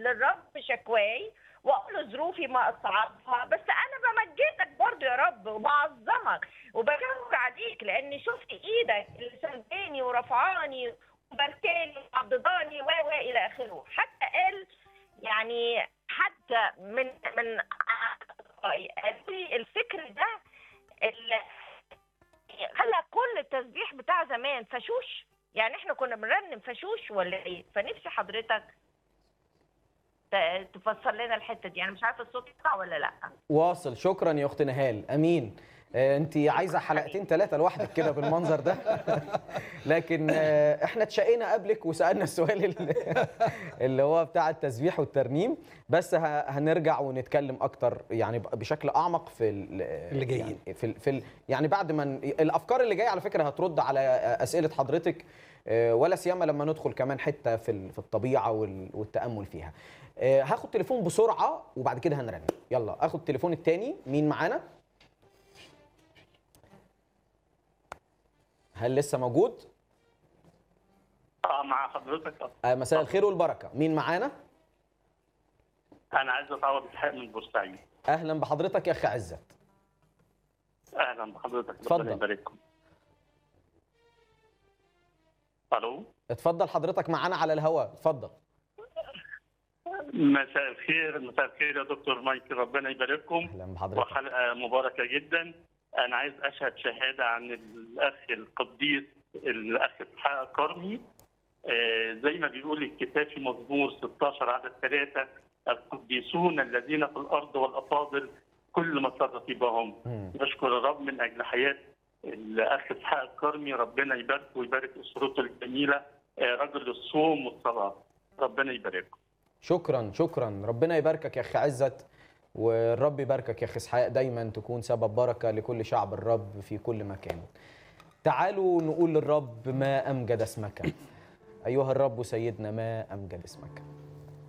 للرب شكواي واقول له ظروفي ما اصعبها بس انا بمجدك برضه يا رب وبعظمك وبشكر عليك لاني شفت ايدك اللي سنداني ورفعاني وبركاني وعضداني و و الى اخره حتى قال يعني حتى من من قالوا لي الفكر ده اللي خلى كل التسبيح بتاع زمان فشوش يعني احنا كنا بنرنم فشوش ولا ايه فنفسي حضرتك ت- تفسر لنا الحته دي انا مش عارفه الصوت يطلع ولا لا واصل شكرا يا اخت نهال امين آه، انت عايزه حلقتين ثلاثه لوحدك كده بالمنظر ده لكن آه، احنا اتشقينا قبلك وسالنا السؤال ال- اللي هو بتاع التسبيح والترنيم بس ه- هنرجع ونتكلم اكتر يعني ب- بشكل اعمق في ال- اللي جايين. يعني في ال- في ال- يعني بعد ما ن- الافكار اللي جايه على فكره هترد على اسئله حضرتك آه، ولا سيما لما ندخل كمان حته في ال- في الطبيعه وال- والتامل فيها آه، هاخد تليفون بسرعه وبعد كده هنرنم يلا اخد التليفون التاني مين معانا هل لسه موجود اه مع حضرتك آه، مساء الخير والبركه مين معانا انا عايز اتعوض اسحاق من بورسعيد اهلا بحضرتك يا اخ عزت اهلا بحضرتك اتفضل. ربنا يبارككم الو اتفضل حضرتك معانا على الهواء اتفضل مساء الخير مساء الخير يا دكتور مايكل ربنا يبارككم اهلا بحضرتك وحلقه مباركه جدا انا عايز اشهد شهاده عن الاخ القديس الاخ اسحاق كرمي آه، زي ما بيقول الكتاب في مزمور 16 عدد ثلاثه القديسون الذين في الارض والافاضل كل مسرة بهم مم. نشكر الرب من اجل حياه الاخ اسحاق كرمي ربنا يباركه ويبارك اسرته الجميله آه، رجل الصوم والصلاه ربنا يباركه شكرا شكرا ربنا يباركك يا اخ عزت والرب يباركك يا اخ اسحاق دايما تكون سبب بركه لكل شعب الرب في كل مكان تعالوا نقول للرب ما امجد اسمك ايها الرب سيدنا ما امجد اسمك